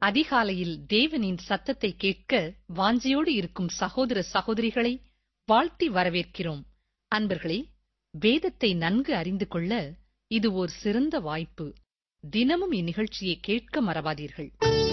அதிகாலையில் தேவனின் சத்தத்தை கேட்க வாஞ்சியோடு இருக்கும் சகோதர சகோதரிகளை வாழ்த்தி வரவேற்கிறோம் அன்பர்களே வேதத்தை நன்கு அறிந்து கொள்ள இது ஓர் சிறந்த வாய்ப்பு தினமும் இந்நிகழ்ச்சியை கேட்க மறவாதீர்கள்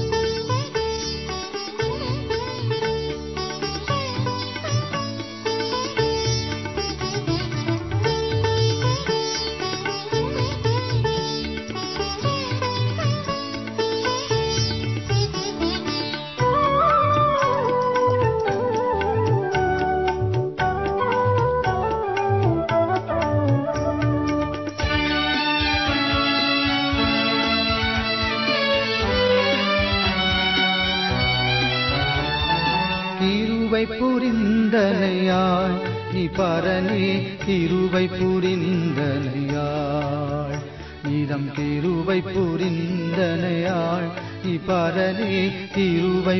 கிருபை புரிந்தனையாள் நீ பரனே கிருபை புரிந்தனையாள் நீதம் கிருபை புரிந்தனையாள் நீ பரனே கிருபை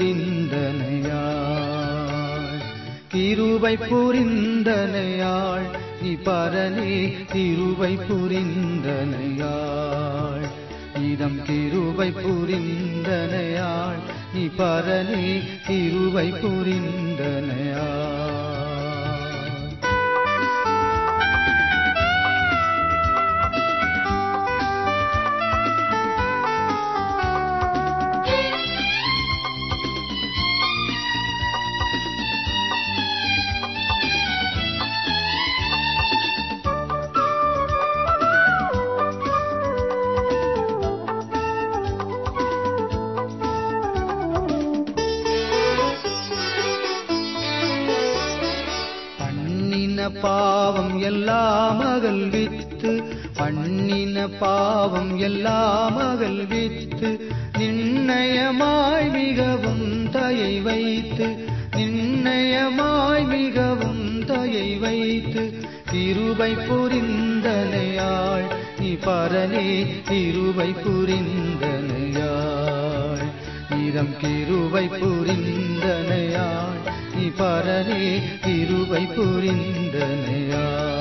புரிந்தனையாள் கிருபை புரிந்தனையாள் நீ பரனே கிருபை புரிந்தனையாள் இதம் கிருபை புரிந்தனையாள் நீ பரனே கிருபை புரிந்தனையாள் பண்ணின பாவம் எல்லாம் மகள் வித்து பண்ணின பாவம் எல்லாம் மகள் வித்து நிர்ணயமாய் மிகவும் தயை வைத்து நிர்ணயமாய் மிகவும் தயை வைத்து திருபை புரிந்தனையாள் நீ பரனே திருபை புரிந்தனையாள் இதம் கிருபை புரிந்தனையாள் நீ பரனே கிருபை புரிந்தனையாள்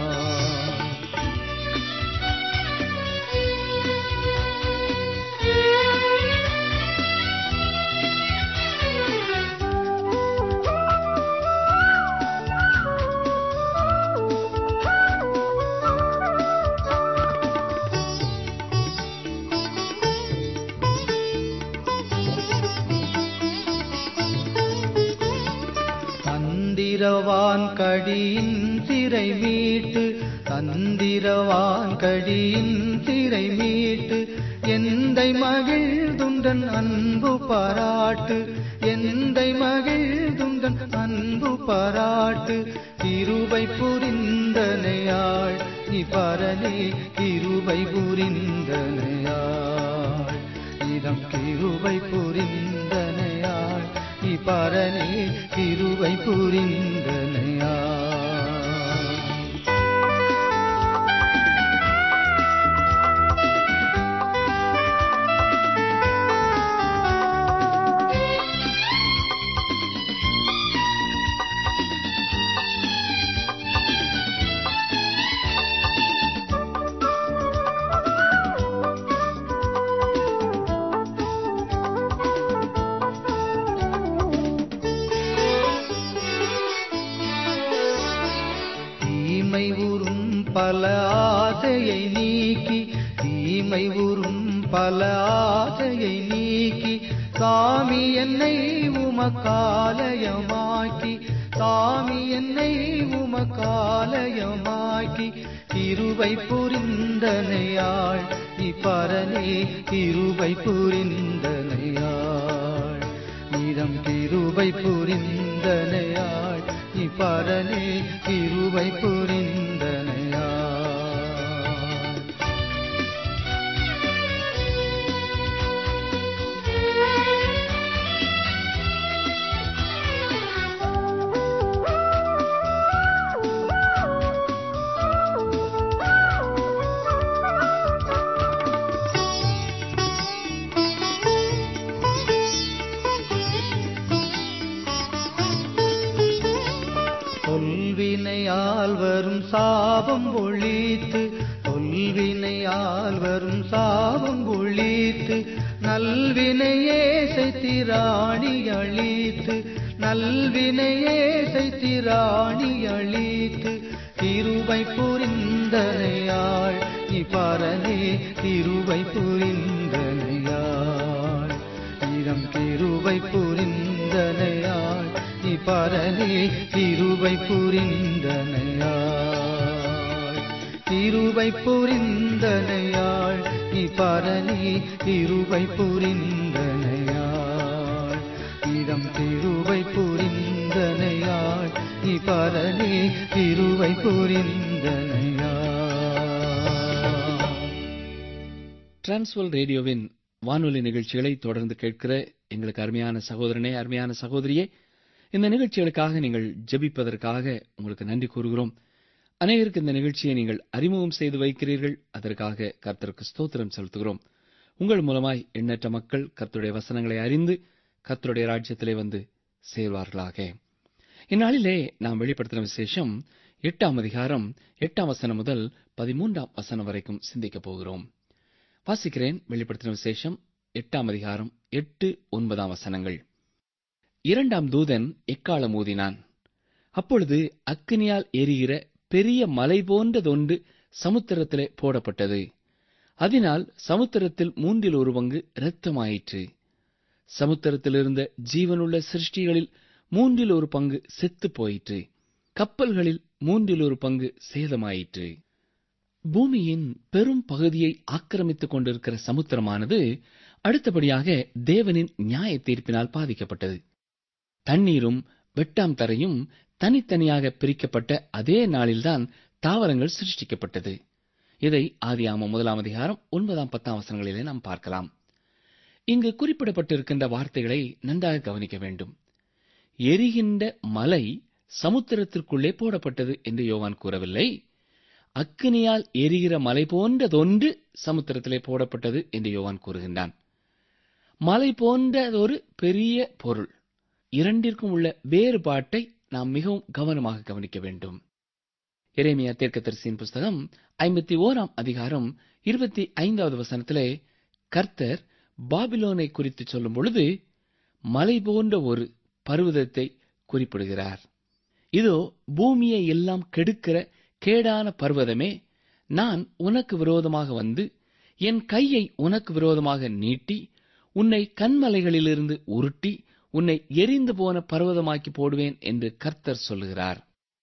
தந்திரவான் கடியின் சிறை மீட்டு தந்திரவான் கடியின் சிறை மீட்டு எந்தை மகிழ்துண்டன் அன்பு பாராட்டு எந்தை மகிழ்துண்டன் அன்பு பாராட்டு கிருபை புரிந்தனையாள் நீ பரனே கிருபை புரிந்தனையாள் இதம் கிருபை புரிந்தனையாள் நீ பரனே கிருபை புரிந்தனையாள் தீமை உறும் பல ஆசையை நீக்கி தீமை உறும் பல ஆசையை நீக்கி சாமி என்னை உமக்காலயமாக்கி சாமி என்னை உமக்காலயமாக்கி கிருபை புரிந்தனையாள் நீ பரனே கிருபை புரிந்தனையாள் நீதம் கிருபை புரிந்தனையாள் நீ பரனே கிருபை புரிந்தனையாள் சொல்வினையால் வரும் சாபம் ஒழித்து சொல்வினையால் வரும் சாபம் ஒழித்து நல்வினையே செய்திராணி அழித்து நல்வினையே செய்திராணி அழித்து திருவை புரிந்தனையாள் பரனே திருவை புரிந்தனையாள் இடம் திருவை புரிந்தனையாள் பரனே திருவை புரிந்தனையாள் திருவை புரிந்தனையாள் பரனே திருவை புரிந்தனையாள் இடம் திருவை புரிந்தனையாள் பரனே திருவை புரிந்தனையாள் டிரான்ஸ்வல் ரேடியோவின் வானொலி நிகழ்ச்சிகளை தொடர்ந்து கேட்கிற எங்களுக்கு அருமையான சகோதரனே அருமையான சகோதரியே இந்த நிகழ்ச்சிகளுக்காக நீங்கள் ஜெபிப்பதற்காக உங்களுக்கு நன்றி கூறுகிறோம் அநேகருக்கு இந்த நிகழ்ச்சியை நீங்கள் அறிமுகம் செய்து வைக்கிறீர்கள் அதற்காக கர்த்தருக்கு ஸ்தோத்திரம் செலுத்துகிறோம் உங்கள் மூலமாய் எண்ணற்ற மக்கள் கர்த்தருடைய வசனங்களை அறிந்து கர்த்தருடைய ராஜ்யத்திலே வந்து சேர்வார்களாக இந்நாளிலே நாம் வெளிப்படுத்தின விசேஷம் எட்டாம் அதிகாரம் எட்டாம் வசனம் முதல் பதிமூன்றாம் வசனம் வரைக்கும் சிந்திக்கப் போகிறோம் வாசிக்கிறேன் வெளிப்படுத்தின விசேஷம் எட்டாம் அதிகாரம் எட்டு ஒன்பதாம் வசனங்கள் இரண்டாம் தூதன் எக்காலம் ஊதினான் அப்பொழுது அக்கினியால் எரிகிற பெரிய மலை போன்றதொன்று சமுத்திரத்திலே போடப்பட்டது அதனால் சமுத்திரத்தில் மூன்றில் ஒரு பங்கு இரத்தமாயிற்று சமுத்திரத்திலிருந்த ஜீவனுள்ள சிருஷ்டிகளில் மூன்றில் ஒரு பங்கு செத்துப் போயிற்று கப்பல்களில் மூன்றில் ஒரு பங்கு சேதமாயிற்று பூமியின் பெரும் பகுதியை ஆக்கிரமித்துக் கொண்டிருக்கிற சமுத்திரமானது அடுத்தபடியாக தேவனின் நியாய தீர்ப்பினால் பாதிக்கப்பட்டது தண்ணீரும் வெட்டாம் தரையும் தனித்தனியாக பிரிக்கப்பட்ட அதே நாளில்தான் தாவரங்கள் சிருஷ்டிக்கப்பட்டது இதை ஆதியாம முதலாம் அதிகாரம் ஒன்பதாம் பத்தாம் வசனங்களிலே நாம் பார்க்கலாம் இங்கு குறிப்பிடப்பட்டிருக்கின்ற வார்த்தைகளை நன்றாக கவனிக்க வேண்டும் எரிகின்ற மலை சமுத்திரத்திற்குள்ளே போடப்பட்டது என்று யோவான் கூறவில்லை அக்கினியால் எரிகிற மலை போன்றதொன்று சமுத்திரத்திலே போடப்பட்டது என்று யோவான் கூறுகின்றான் மலை போன்றதொரு பெரிய பொருள் இரண்டிற்கும் உள்ள வேறுபாட்டை நாம் மிகவும் கவனமாக கவனிக்க வேண்டும் எரேமியா தீர்க்கதரிசியின் புஸ்தகம் ஐம்பத்தி ஓராம் அதிகாரம் இருபத்தி ஐந்தாவது வசனத்திலே கர்த்தர் பாபிலோனை குறித்து சொல்லும் பொழுது மலை போன்ற ஒரு பர்வதத்தை குறிப்பிடுகிறார் இதோ பூமியை எல்லாம் கெடுக்கிற கேடான பர்வதமே நான் உனக்கு விரோதமாக வந்து என் கையை உனக்கு விரோதமாக நீட்டி உன்னை கண்மலைகளிலிருந்து உருட்டி உன்னை எரிந்து போன பர்வதமாக்கி போடுவேன் என்று கர்த்தர் சொல்லுகிறார்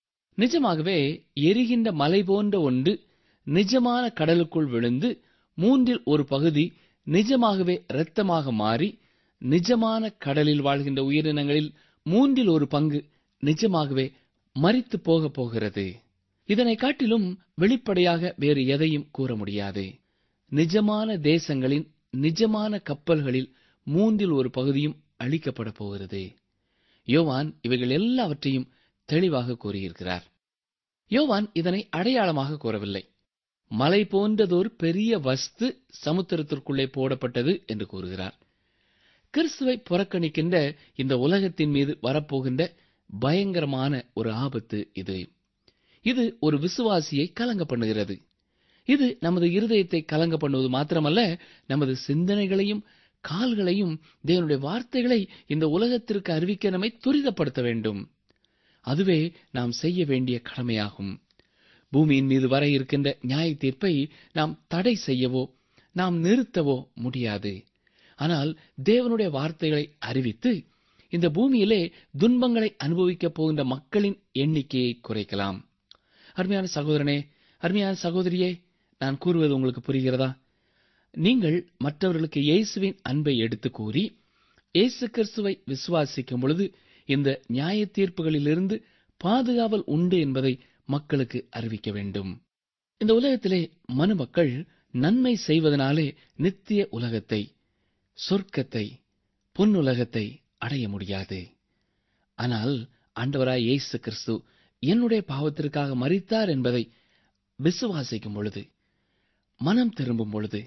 நிஜமாகவே எரிகின்ற மலை போன்ற ஒன்று நிஜமான கடலுக்குள் விழுந்து மூன்றில் ஒரு பகுதி நிஜமாகவே இரத்தமாக மாறி நிஜமான கடலில் வாழ்கின்ற உயிரினங்களில் மூன்றில் ஒரு பங்கு நிஜமாகவே மரித்து போகப் போகிறது இதனை காட்டிலும் வெளிப்படையாக வேறு எதையும் கூற முடியாது நிஜமான தேசங்களின் நிஜமான கப்பல்களில் மூன்றில் ஒரு பகுதியும் அழிக்கப்பட போகிறது யோவான் இவைகள் எல்லாவற்றையும் தெளிவாக கூறியிருக்கிறார் யோவான் இதனை அடையாளமாக கூறவில்லை மலை போன்றதொரு பெரிய வஸ்து சமுத்திரத்திற்குள்ளே போடப்பட்டது என்று கூறுகிறார் கிறிஸ்துவை புறக்கணிக்கின்ற இந்த உலகத்தின் மீது வரப்போகின்ற பயங்கரமான ஒரு ஆபத்து இது இது ஒரு விசுவாசியை கலங்க பண்ணுகிறது இது நமது இருதயத்தை கலங்க பண்ணுவது மாத்திரமல்ல நமது சிந்தனைகளையும் கால்களையும் தேவனுடைய வார்த்தைகளை இந்த உலகத்திற்கு அறிவிக்க நம்மை துரிதப்படுத்த வேண்டும் அதுவே நாம் செய்ய வேண்டிய கடமையாகும் பூமியின் மீது வர இருக்கின்ற நியாய தீர்ப்பை நாம் தடை செய்யவோ நாம் நிறுத்தவோ முடியாது ஆனால் தேவனுடைய வார்த்தைகளை அறிவித்து இந்த பூமியிலே துன்பங்களை அனுபவிக்கப் போகின்ற மக்களின் எண்ணிக்கையை குறைக்கலாம் அருமையான சகோதரனே அருமையான சகோதரியே நான் கூறுவது உங்களுக்கு புரிகிறதா நீங்கள் மற்றவர்களுக்கு இயேசுவின் அன்பை எடுத்து கூறி இயேசு கிறிஸ்துவை விசுவாசிக்கும் பொழுது இந்த நியாய தீர்ப்புகளிலிருந்து பாதுகாவல் உண்டு என்பதை மக்களுக்கு அறிவிக்க வேண்டும் இந்த உலகத்திலே மனுமக்கள் நன்மை செய்வதனாலே நித்திய உலகத்தை சொர்க்கத்தை பொன்னுலகத்தை அடைய முடியாது ஆனால் ஆண்டவராய் இயேசு கிறிஸ்து என்னுடைய பாவத்திற்காக மறித்தார் என்பதை விசுவாசிக்கும் பொழுது மனம் திரும்பும் பொழுது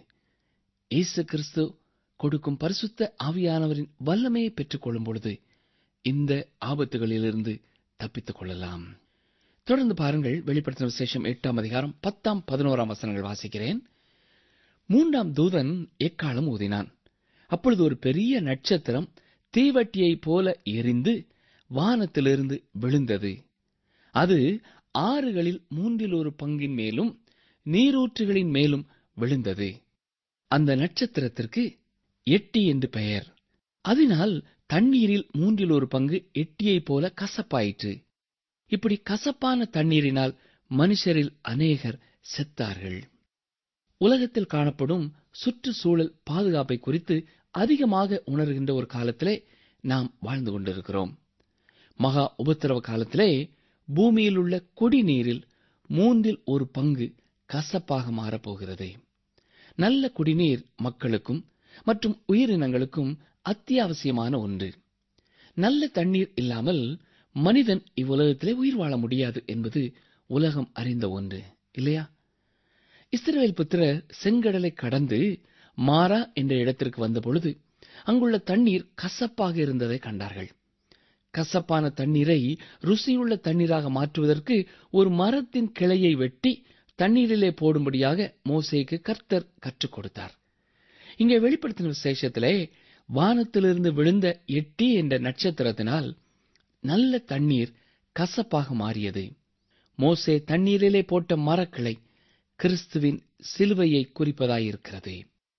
இயேசு கிறிஸ்து கொடுக்கும் பரிசுத்த ஆவியானவரின் வல்லமையை பெற்றுக் கொள்ளும் பொழுது இந்த ஆபத்துகளிலிருந்து தப்பித்துக் கொள்ளலாம் தொடர்ந்து பாருங்கள் வெளிப்படுத்தின விசேஷம் எட்டாம் அதிகாரம் பத்தாம் பதினோராம் வசனங்கள் வாசிக்கிறேன் மூன்றாம் தூதன் எக்காலம் ஊதினான் அப்பொழுது ஒரு பெரிய நட்சத்திரம் தீவட்டியைப் போல எரிந்து வானத்திலிருந்து விழுந்தது அது ஆறுகளில் மூன்றில் ஒரு பங்கின் மேலும் நீரூற்றுகளின் மேலும் விழுந்தது அந்த நட்சத்திரத்திற்கு எட்டி என்று பெயர் அதனால் தண்ணீரில் மூன்றில் ஒரு பங்கு எட்டியைப் போல கசப்பாயிற்று இப்படி கசப்பான தண்ணீரினால் மனுஷரில் அநேகர் செத்தார்கள் உலகத்தில் காணப்படும் சுற்றுச்சூழல் பாதுகாப்பை குறித்து அதிகமாக உணர்கின்ற ஒரு காலத்திலே நாம் வாழ்ந்து கொண்டிருக்கிறோம் மகா உபத்திரவ காலத்திலே பூமியில் உள்ள குடிநீரில் மூன்றில் ஒரு பங்கு கசப்பாக மாறப்போகிறது நல்ல குடிநீர் மக்களுக்கும் மற்றும் உயிரினங்களுக்கும் அத்தியாவசியமான ஒன்று நல்ல தண்ணீர் இல்லாமல் மனிதன் இவ்வுலகத்திலே உயிர் வாழ முடியாது என்பது உலகம் அறிந்த ஒன்று இல்லையா இஸ்ரவேல் புத்திரர் செங்கடலை கடந்து மாரா என்ற இடத்திற்கு வந்தபொழுது அங்குள்ள தண்ணீர் கசப்பாக இருந்ததை கண்டார்கள் கசப்பான தண்ணீரை ருசியுள்ள தண்ணீராக மாற்றுவதற்கு ஒரு மரத்தின் கிளையை வெட்டி தண்ணீரிலே போடும்படியாக மோசேக்கு கர்த்தர் கற்றுக் கொடுத்தார் இங்கே வெளிப்படுத்தின விசேஷத்திலே வானத்திலிருந்து விழுந்த எட்டி என்ற நட்சத்திரத்தினால் நல்ல தண்ணீர் கசப்பாக மாறியது மோசே தண்ணீரிலே போட்ட மரக்கிளை கிறிஸ்துவின் சிலுவையை குறிப்பதாயிருக்கிறது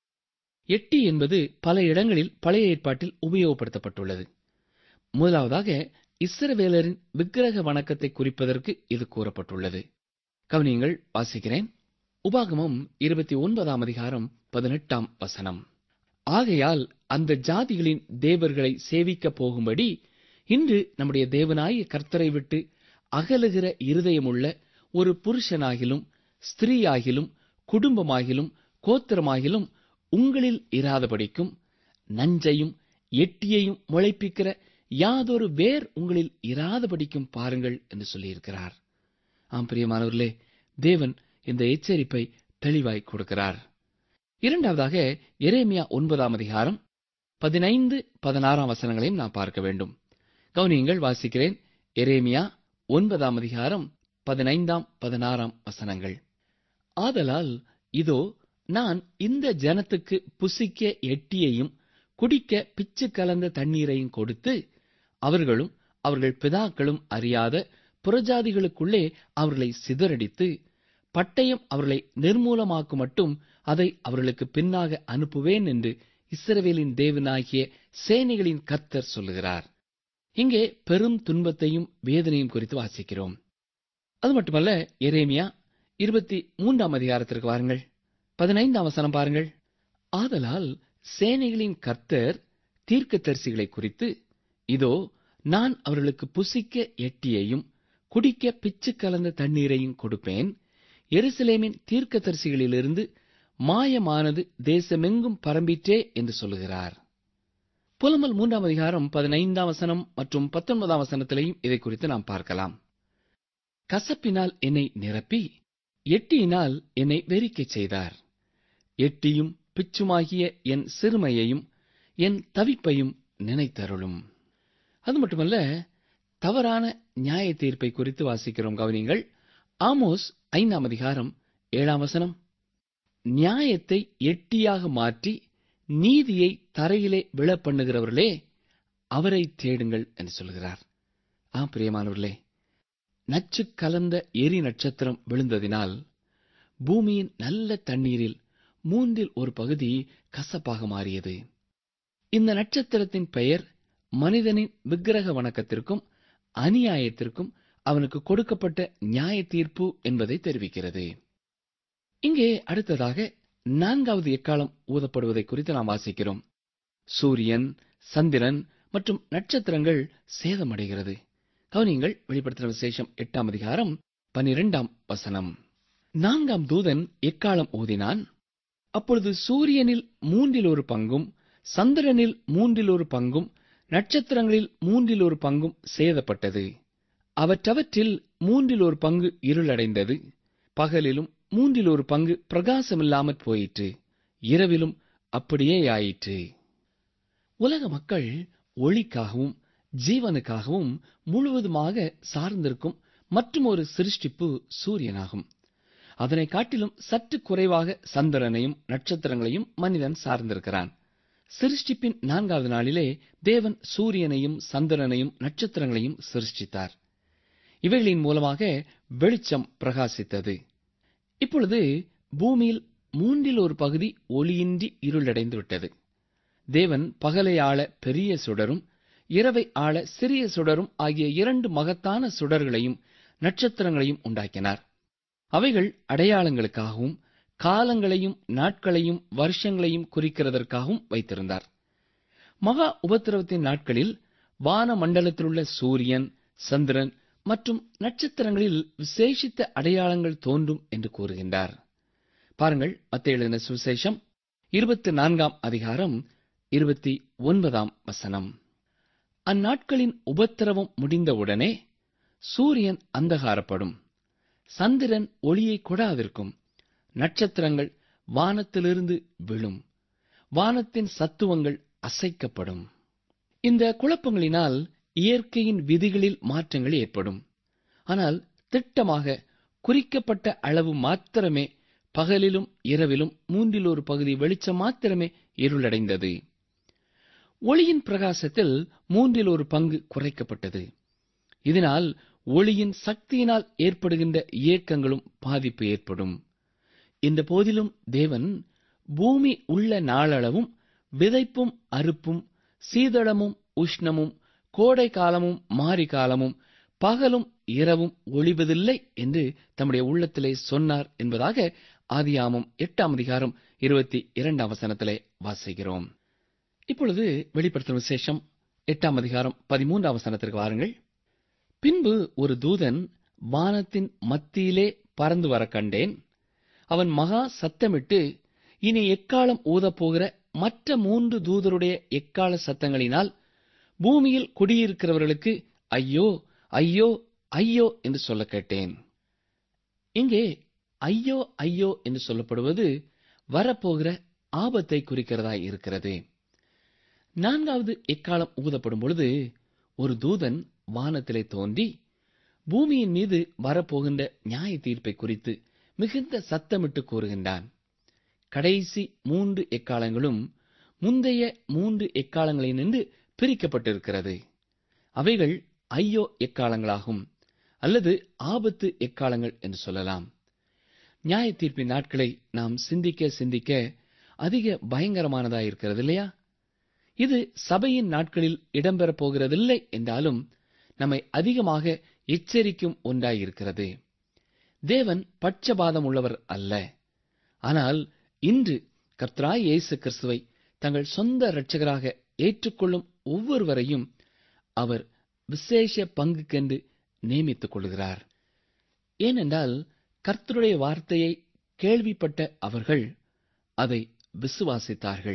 எட்டி என்பது பல இடங்களில் பழைய ஏற்பாட்டில் உபயோகப்படுத்தப்பட்டுள்ளது முதலாவதாக இஸ்ரவேலரின் விக்கிரக வணக்கத்தை குறிப்பதற்கு இது கூறப்பட்டுள்ளது கவனியங்கள் வாசிக்கிறேன் உபாகமம் இருபத்தி ஒன்பதாம் அதிகாரம் பதினெட்டாம் வசனம் ஆகையால் அந்த ஜாதிகளின் தேவர்களை சேவிக்கப் போகும்படி இன்று நம்முடைய தேவனாய கர்த்தரை விட்டு அகலுகிற இருதயமுள்ள ஒரு புருஷனாகிலும் ஸ்திரீயாகிலும் குடும்பமாகிலும் கோத்திரமாகிலும் உங்களில் இராதபடிக்கும் நஞ்சையும் எட்டியையும் முளைப்பிக்கிற யாதொரு வேர் உங்களில் இராதபடிக்கும் பாருங்கள் என்று சொல்லியிருக்கிறார் ஆம் பிரியமானவர்களே தேவன் இந்த எச்சரிப்பை தெளிவாய் கொடுக்கிறார் இரண்டாவதாக எரேமியா ஒன்பதாம் அதிகாரம் பதினைந்து பதினாறாம் வசனங்களையும் நாம் பார்க்க வேண்டும் கவனியங்கள் வாசிக்கிறேன் எரேமியா ஒன்பதாம் அதிகாரம் பதினைந்தாம் பதினாறாம் வசனங்கள் ஆதலால் இதோ நான் இந்த ஜனத்துக்கு புசிக்க எட்டியையும் குடிக்க பிச்சு கலந்த தண்ணீரையும் கொடுத்து அவர்களும் அவர்கள் பிதாக்களும் அறியாத புறஜாதிகளுக்குள்ளே அவர்களை சிதறடித்து பட்டயம் அவர்களை நிர்மூலமாக்கும் மட்டும் அதை அவர்களுக்கு பின்னாக அனுப்புவேன் என்று இஸ்ரவேலின் தேவனாகிய சேனைகளின் கர்த்தர் சொல்லுகிறார் இங்கே பெரும் துன்பத்தையும் வேதனையும் குறித்து வாசிக்கிறோம் அது மட்டுமல்ல எரேமியா இருபத்தி மூன்றாம் அதிகாரத்திற்கு வாருங்கள் பதினைந்தாம் வசனம் பாருங்கள் ஆதலால் சேனைகளின் கர்த்தர் தீர்க்கதரிசிகளை குறித்து இதோ நான் அவர்களுக்கு புசிக்க எட்டியையும் குடிக்க பிச்சு கலந்த தண்ணீரையும் கொடுப்பேன் எருசலேமின் தீர்க்கதரிசிகளிலிருந்து மாயமானது தேசமெங்கும் பரம்பிற்றே என்று சொல்லுகிறார் புலமல் மூன்றாம் அதிகாரம் பதினைந்தாம் வசனம் மற்றும் பத்தொன்பதாம் வசனத்திலையும் இதை குறித்து நாம் பார்க்கலாம் கசப்பினால் என்னை நிரப்பி எட்டியினால் என்னை வெறிக்கச் செய்தார் எட்டியும் பிச்சுமாகிய என் சிறுமையையும் என் தவிப்பையும் நினைத்தருளும் அது மட்டுமல்ல தவறான நியாய தீர்ப்பை குறித்து வாசிக்கிறோம் கவனிங்கள் ஆமோஸ் ஐந்தாம் அதிகாரம் ஏழாம் வசனம் நியாயத்தை எட்டியாக மாற்றி நீதியை தரையிலே விழப்பண்ணுகிறவர்களே அவரை தேடுங்கள் என்று சொல்கிறார் ஆ பிரியமானவர்களே நச்சு கலந்த எரி நட்சத்திரம் விழுந்ததினால் பூமியின் நல்ல தண்ணீரில் மூன்றில் ஒரு பகுதி கசப்பாக மாறியது இந்த நட்சத்திரத்தின் பெயர் மனிதனின் விக்கிரக வணக்கத்திற்கும் அநியாயத்திற்கும் அவனுக்கு கொடுக்கப்பட்ட நியாய தீர்ப்பு என்பதை தெரிவிக்கிறது இங்கே அடுத்ததாக நான்காவது எக்காலம் ஊதப்படுவதை குறித்து நாம் வாசிக்கிறோம் சூரியன் சந்திரன் மற்றும் நட்சத்திரங்கள் சேதமடைகிறது கவனியங்கள் வெளிப்படுத்தின விசேஷம் எட்டாம் அதிகாரம் பனிரெண்டாம் வசனம் நான்காம் தூதன் எக்காலம் ஊதினான் அப்பொழுது சூரியனில் மூன்றில் ஒரு பங்கும் சந்திரனில் மூன்றில் ஒரு பங்கும் நட்சத்திரங்களில் மூன்றில் ஒரு பங்கும் சேதப்பட்டது அவற்றவற்றில் மூன்றில் ஒரு பங்கு இருளடைந்தது பகலிலும் மூன்றில் ஒரு பங்கு பிரகாசமில்லாமற் போயிற்று இரவிலும் அப்படியே ஆயிற்று உலக மக்கள் ஒளிக்காகவும் ஜீவனுக்காகவும் முழுவதுமாக சார்ந்திருக்கும் மற்றும் ஒரு சிருஷ்டிப்பு சூரியனாகும் அதனை காட்டிலும் சற்று குறைவாக சந்திரனையும் நட்சத்திரங்களையும் மனிதன் சார்ந்திருக்கிறான் சிருஷ்டிப்பின் நான்காவது நாளிலே தேவன் சூரியனையும் சந்திரனையும் நட்சத்திரங்களையும் சிருஷ்டித்தார் இவைகளின் மூலமாக வெளிச்சம் பிரகாசித்தது இப்பொழுது பூமியில் மூன்றில் ஒரு பகுதி ஒளியின்றி இருளடைந்து விட்டது தேவன் பகலை ஆள பெரிய சுடரும் இரவை ஆள சிறிய சுடரும் ஆகிய இரண்டு மகத்தான சுடர்களையும் நட்சத்திரங்களையும் உண்டாக்கினார் அவைகள் அடையாளங்களுக்காகவும் காலங்களையும் நாட்களையும் வருஷங்களையும் குறிக்கிறதற்காகவும் வைத்திருந்தார் மகா உபத்திரவத்தின் நாட்களில் வான மண்டலத்திலுள்ள சூரியன் சந்திரன் மற்றும் நட்சத்திரங்களில் விசேஷித்த அடையாளங்கள் தோன்றும் என்று கூறுகின்றார் பாருங்கள் மத்திய எழுதின சுவிசேஷம் இருபத்தி நான்காம் அதிகாரம் இருபத்தி ஒன்பதாம் வசனம் அந்நாட்களின் உபத்திரவம் முடிந்தவுடனே சூரியன் அந்தகாரப்படும் சந்திரன் ஒளியை கொடாதிருக்கும் நட்சத்திரங்கள் வானத்திலிருந்து விழும் வானத்தின் சத்துவங்கள் அசைக்கப்படும் இந்த குழப்பங்களினால் இயற்கையின் விதிகளில் மாற்றங்கள் ஏற்படும் ஆனால் திட்டமாக குறிக்கப்பட்ட அளவு மாத்திரமே பகலிலும் இரவிலும் மூன்றில் ஒரு பகுதி வெளிச்சம் மாத்திரமே இருளடைந்தது ஒளியின் பிரகாசத்தில் மூன்றில் ஒரு பங்கு குறைக்கப்பட்டது இதனால் ஒளியின் சக்தியினால் ஏற்படுகின்ற இயக்கங்களும் பாதிப்பு ஏற்படும் இந்த போதிலும் தேவன் பூமி உள்ள நாளளவும் விதைப்பும் அறுப்பும் சீதளமும் உஷ்ணமும் கோடை காலமும் மாரி காலமும் பகலும் இரவும் ஒளிவதில்லை என்று தம்முடைய உள்ளத்திலே சொன்னார் என்பதாக ஆதியாமம் எட்டாம் அதிகாரம் இருபத்தி இரண்டாம் வசனத்திலே வாசிக்கிறோம் இப்பொழுது வெளிப்படுத்தும் விசேஷம் எட்டாம் அதிகாரம் பதிமூன்றாம் வசனத்திற்கு வாருங்கள் பின்பு ஒரு தூதன் வானத்தின் மத்தியிலே பறந்து வர கண்டேன் அவன் மகா சத்தமிட்டு இனி எக்காலம் ஊதப்போகிற மற்ற மூன்று தூதருடைய எக்கால சத்தங்களினால் பூமியில் குடியிருக்கிறவர்களுக்கு ஐயோ ஐயோ ஐயோ என்று சொல்ல கேட்டேன் இங்கே ஐயோ ஐயோ என்று சொல்லப்படுவது வரப்போகிற ஆபத்தை குறிக்கிறதாய் இருக்கிறது நான்காவது எக்காலம் ஊதப்படும் பொழுது ஒரு தூதன் வானத்திலே தோன்றி பூமியின் மீது வரப்போகின்ற நியாய தீர்ப்பை குறித்து மிகுந்த சத்தமிட்டு கூறுகின்றான் கடைசி மூன்று எக்காலங்களும் முந்தைய மூன்று எக்காலங்களை நின்று பிரிக்கப்பட்டிருக்கிறது அவைகள் ஐயோ எக்காலங்களாகும் அல்லது ஆபத்து எக்காலங்கள் என்று சொல்லலாம் நியாய தீர்ப்பின் நாட்களை நாம் சிந்திக்க சிந்திக்க அதிக பயங்கரமானதாக இருக்கிறது இல்லையா இது சபையின் நாட்களில் இடம்பெறப் போகிறதில்லை என்றாலும் நம்மை அதிகமாக எச்சரிக்கும் ஒன்றாயிருக்கிறது தேவன் பட்சபாதம் உள்ளவர் அல்ல ஆனால் இன்று கர்த்தராய் இயேசு கிறிஸ்துவை தங்கள் சொந்த இரட்சகராக ஏற்றுக்கொள்ளும் ஒவ்வொருவரையும் அவர் விசேஷ பங்குக்கென்று நியமித்துக் கொள்கிறார் ஏனென்றால் கர்த்தருடைய வார்த்தையை கேள்விப்பட்ட அவர்கள் அதை விசுவாசித்தார்கள்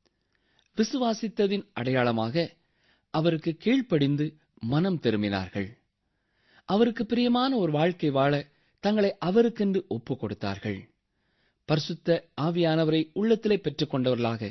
விசுவாசித்ததின் அடையாளமாக அவருக்கு கீழ்ப்படிந்து மனம் திரும்பினார்கள் அவருக்கு பிரியமான ஒரு வாழ்க்கை வாழ தங்களை அவருக்கென்று ஒப்புக் கொடுத்தார்கள் பரிசுத்த ஆவியானவரை உள்ளத்திலே பெற்றுக் கொண்டவர்களாக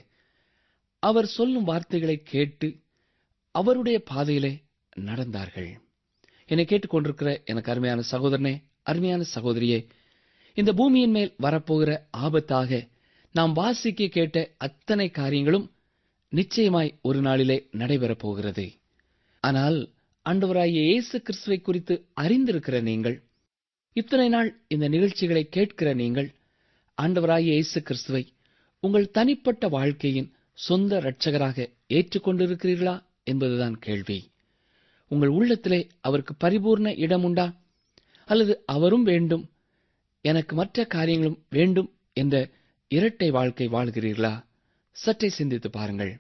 அவர் சொல்லும் வார்த்தைகளை கேட்டு அவருடைய பாதையிலே நடந்தார்கள் என்னை கேட்டுக்கொண்டிருக்கிற எனக்கு அருமையான சகோதரனே அருமையான சகோதரியே இந்த பூமியின் மேல் வரப்போகிற ஆபத்தாக நாம் வாசிக்க கேட்ட அத்தனை காரியங்களும் நிச்சயமாய் ஒரு நாளிலே நடைபெறப் போகிறது ஆனால் ஆண்டவராகிய இயேசு கிறிஸ்துவை குறித்து அறிந்திருக்கிற நீங்கள் இத்தனை நாள் இந்த நிகழ்ச்சிகளை கேட்கிற நீங்கள் ஆண்டவராகிய இயேசு கிறிஸ்துவை உங்கள் தனிப்பட்ட வாழ்க்கையின் சொந்த இரட்சகராக ஏற்றுக்கொண்டிருக்கிறீர்களா என்பதுதான் கேள்வி உங்கள் உள்ளத்திலே அவருக்கு பரிபூர்ண இடம் உண்டா அல்லது அவரும் வேண்டும் எனக்கு மற்ற காரியங்களும் வேண்டும் என்ற இரட்டை வாழ்க்கை வாழ்கிறீர்களா சற்றே சிந்தித்து பாருங்கள்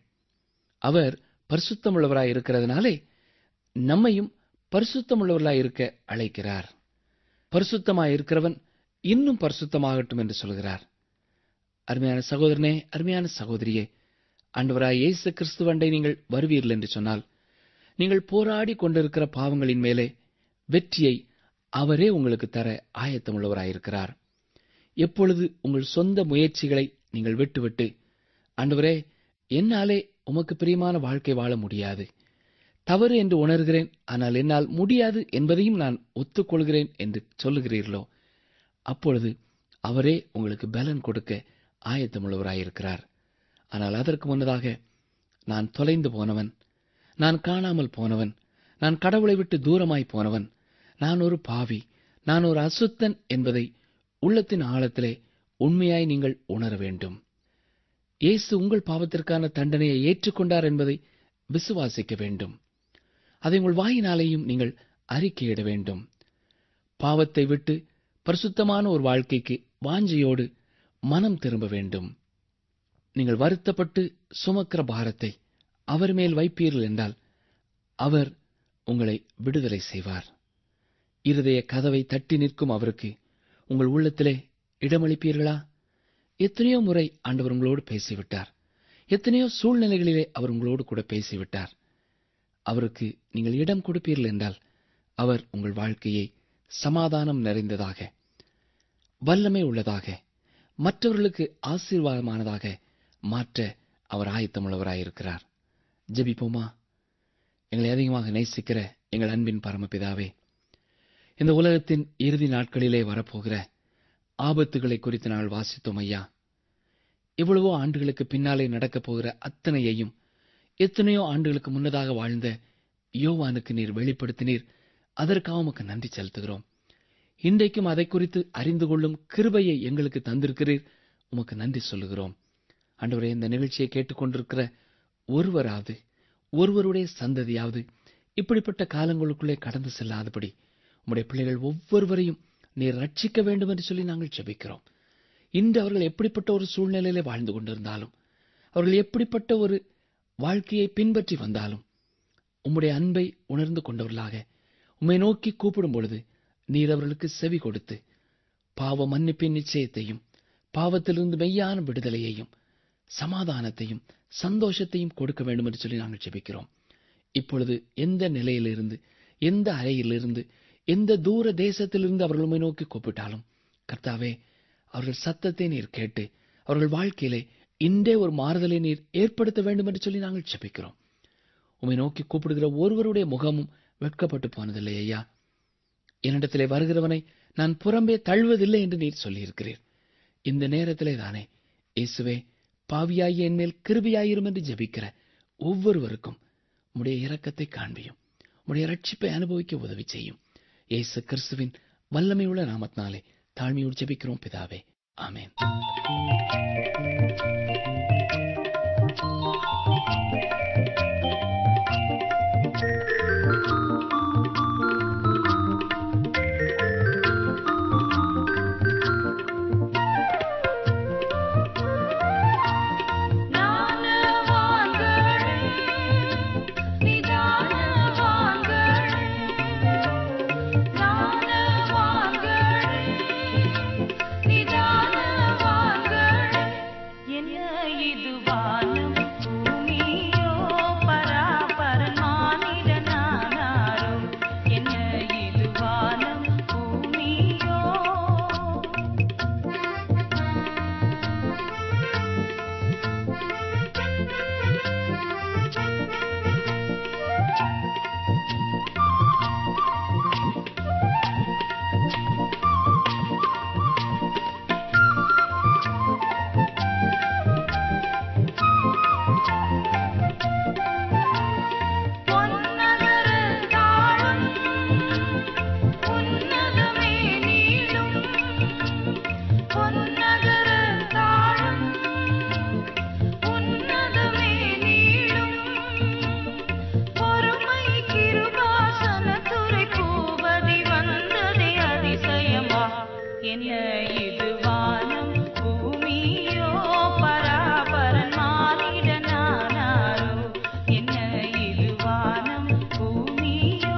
அவர் பரிசுத்தமுள்ளவராய் இருக்கிறதுனாலே நம்மையும் பரிசுத்தமுள்ளவர்களாய் இருக்க அழைக்கிறார் பரிசுத்தமாய் இருக்கிறவன் இன்னும் பரிசுத்தமாகட்டும் என்று சொல்கிறார் அருமையான சகோதரனே அருமையான சகோதரியே ஆண்டவராய் இயேசு கிறிஸ்துவண்டை நீங்கள் வருவீர்கள் என்று சொன்னால் நீங்கள் போராடி கொண்டிருக்கிற பாவங்களின் மேலே வெற்றியை அவரே உங்களுக்கு தர ஆயத்தமுள்ளவராயிருக்கிறார் எப்பொழுது உங்கள் சொந்த முயற்சிகளை நீங்கள் விட்டுவிட்டு ஆண்டவரே என்னாலே உமக்கு பிரியமான வாழ்க்கை வாழ முடியாது தவறு என்று உணர்கிறேன் ஆனால் என்னால் முடியாது என்பதையும் நான் ஒத்துக்கொள்கிறேன் என்று சொல்லுகிறீர்களோ அப்பொழுது அவரே உங்களுக்கு பலன் கொடுக்க ஆயத்தமுள்ளவராயிருக்கிறார் ஆனால் அதற்கு முன்னதாக நான் தொலைந்து போனவன் நான் காணாமல் போனவன் நான் கடவுளை விட்டு தூரமாய் போனவன் நான் ஒரு பாவி நான் ஒரு அசுத்தன் என்பதை உள்ளத்தின் ஆழத்திலே உண்மையாய் நீங்கள் உணர வேண்டும் இயேசு உங்கள் பாவத்திற்கான தண்டனையை ஏற்றுக்கொண்டார் என்பதை விசுவாசிக்க வேண்டும் அதை உங்கள் வாயினாலேயும் நீங்கள் அறிக்கையிட வேண்டும் பாவத்தை விட்டு பரிசுத்தமான ஒரு வாழ்க்கைக்கு வாஞ்சையோடு மனம் திரும்ப வேண்டும் நீங்கள் வருத்தப்பட்டு சுமக்கிற பாரத்தை அவர் மேல் வைப்பீர்கள் என்றால் அவர் உங்களை விடுதலை செய்வார் இருதய கதவை தட்டி நிற்கும் அவருக்கு உங்கள் உள்ளத்திலே இடமளிப்பீர்களா எத்தனையோ முறை ஆண்டவர் உங்களோடு பேசிவிட்டார் எத்தனையோ சூழ்நிலைகளிலே அவர் உங்களோடு கூட பேசிவிட்டார் அவருக்கு நீங்கள் இடம் கொடுப்பீர்கள் என்றால் அவர் உங்கள் வாழ்க்கையை சமாதானம் நிறைந்ததாக வல்லமை உள்ளதாக மற்றவர்களுக்கு ஆசீர்வாதமானதாக மாற்ற அவர் ஆயத்தமுள்ளவராயிருக்கிறார் ஜெபிப்போமா எங்களை அதிகமாக நேசிக்கிற எங்கள் அன்பின் பரமபிதாவே இந்த உலகத்தின் இறுதி நாட்களிலே வரப்போகிற ஆபத்துகளை குறித்து நாங்கள் வாசித்தோம் ஐயா எவ்வளவோ ஆண்டுகளுக்கு பின்னாலே நடக்கப் போகிற அத்தனையையும் எத்தனையோ ஆண்டுகளுக்கு முன்னதாக வாழ்ந்த யோவானுக்கு நீர் வெளிப்படுத்தினீர் அதற்காக உமக்கு நன்றி செலுத்துகிறோம் இன்றைக்கும் அதை குறித்து அறிந்து கொள்ளும் கிருபையை எங்களுக்கு தந்திருக்கிறீர் உமக்கு நன்றி சொல்லுகிறோம் ஆண்டவரே இந்த நிகழ்ச்சியை கேட்டுக்கொண்டிருக்கிற ஒருவராவது ஒருவருடைய சந்ததியாவது இப்படிப்பட்ட காலங்களுக்குள்ளே கடந்து செல்லாதபடி உம்முடைய பிள்ளைகள் ஒவ்வொருவரையும் நீர் ரட்சிக்க வேண்டும் என்று சொல்லி நாங்கள் ஜெபிக்கிறோம் இன்று அவர்கள் எப்படிப்பட்ட ஒரு சூழ்நிலையிலே வாழ்ந்து கொண்டிருந்தாலும் அவர்கள் எப்படிப்பட்ட ஒரு வாழ்க்கையை பின்பற்றி வந்தாலும் உம்முடைய அன்பை உணர்ந்து கொண்டவர்களாக உம்மை நோக்கி கூப்பிடும் பொழுது நீர் அவர்களுக்கு செவி கொடுத்து பாவ மன்னிப்பின் நிச்சயத்தையும் பாவத்திலிருந்து மெய்யான விடுதலையையும் சமாதானத்தையும் சந்தோஷத்தையும் கொடுக்க வேண்டும் என்று சொல்லி நாங்கள் ஜெபிக்கிறோம் இப்பொழுது எந்த நிலையிலிருந்து எந்த அறையிலிருந்து எந்த தூர தேசத்திலிருந்து அவர்கள் உம்மை நோக்கி கூப்பிட்டாலும் கர்த்தாவே அவர்கள் சத்தத்தை நீர் கேட்டு அவர்கள் வாழ்க்கையிலே இன்றே ஒரு மாறுதலை நீர் ஏற்படுத்த வேண்டும் என்று சொல்லி நாங்கள் ஜெபிக்கிறோம் உம்மை நோக்கி கூப்பிடுகிற ஒருவருடைய முகமும் வெட்கப்பட்டு போனதில்லை ஐயா என்னிடத்திலே வருகிறவனை நான் புறம்பே தள்ளுவதில்லை என்று நீர் சொல்லியிருக்கிறீர் இந்த நேரத்திலே தானே இயேசுவே பாவியாகிய என் மேல் கிருபியாயிரும் என்று ஜெபிக்கிற ஒவ்வொருவருக்கும் உம்முடைய இரக்கத்தை காண்பியும் உம்முடைய ரட்சிப்பை அனுபவிக்க உதவி செய்யும் இயேசு கிறிஸ்துவின் வல்லமையுள்ள நாமத்தினாலே தாழ்மையோடு ஜெபிக்கிறோம் பிதாவே ஆமென் என்ன இது வானம் பூமியோ பராபரன் மானிடனானாரோ என்ன இது வானம் பூமியோ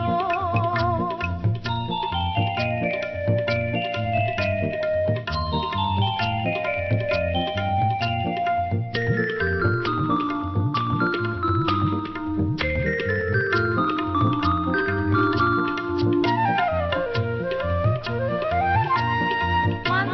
மண்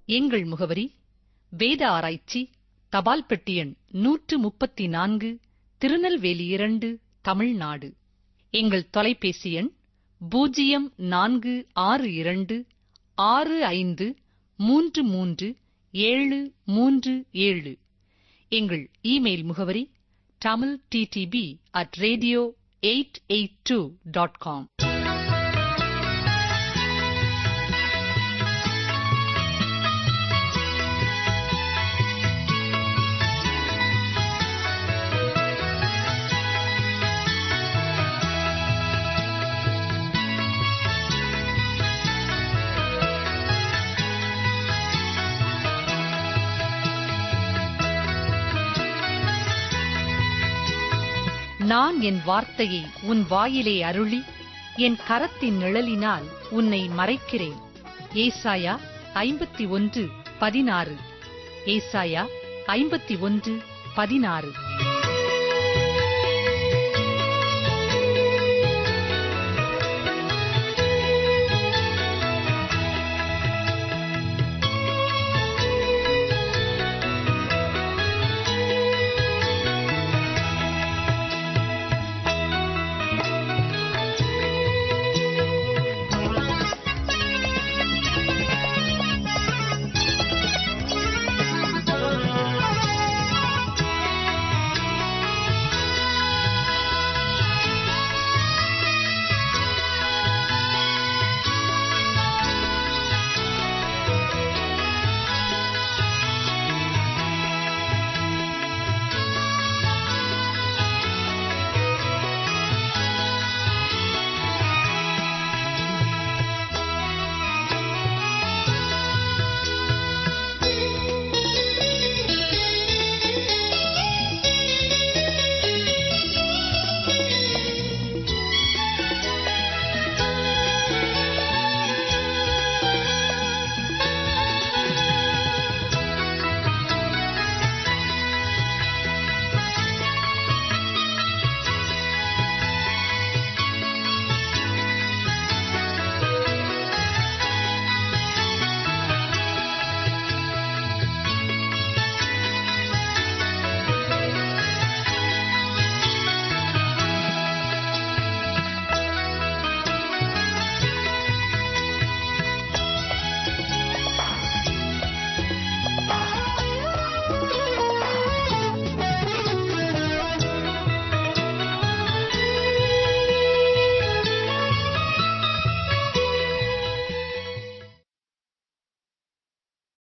எங்கள் முகவரி வேத ஆராய்ச்சி தபால் பெட்டி எண் நூற்று முப்பத்தி நான்கு திருநெல்வேலி இரண்டு தமிழ்நாடு எங்கள் தொலைபேசி எண் பூஜ்ஜியம் நான்கு ஆறு இரண்டு ஆறு ஐந்து மூன்று மூன்று ஏழு மூன்று ஏழு எங்கள் இமெயில் முகவரி Tamil DTP at radio eight eight two dot com நான் என் வார்த்தையை உன் வாயிலே அருளி என் கரத்தின் நிழலினால் உன்னை மறைக்கிறேன் ஏசாயா ஐம்பத்தி ஒன்று பதினாறு ஏசாயா ஐம்பத்தி ஒன்று பதினாறு